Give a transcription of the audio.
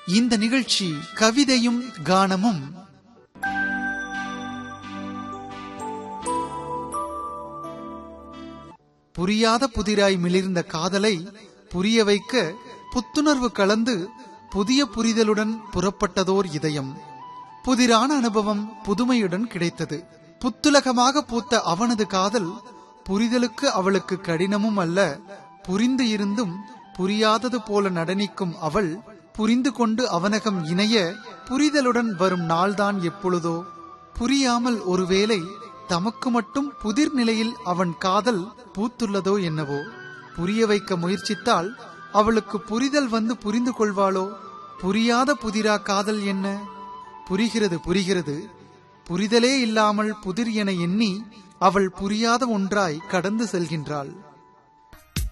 இந்த நிகழ்ச்சி கவிதையும் கானமும் புரியாத புதிராய் மிளிர்ந்த காதலை புரிய வைக்க புத்துணர்வு கலந்து புதிய புரிதலுடன் புறப்பட்டதோர் இதயம் புதிரான அனுபவம் புதுமையுடன் கிடைத்தது புத்துலகமாக பூத்த அவனது காதல் புரிதலுக்கு அவளுக்கு கடினமும் அல்ல புரிந்து இருந்தும் புரியாதது போல நடனிக்கும் அவள் புரிந்து கொண்டு அவனகம் இணைய புரிதலுடன் வரும் நாள்தான் எப்பொழுதோ புரியாமல் ஒருவேளை தமக்கு மட்டும் புதிர் நிலையில் அவன் காதல் பூத்துள்ளதோ என்னவோ புரிய வைக்க முயற்சித்தால் அவளுக்கு புரிதல் வந்து புரிந்து கொள்வாளோ புரியாத புதிரா காதல் என்ன புரிகிறது புரிகிறது புரிதலே இல்லாமல் புதிர் என எண்ணி அவள் புரியாத ஒன்றாய் கடந்து செல்கின்றாள்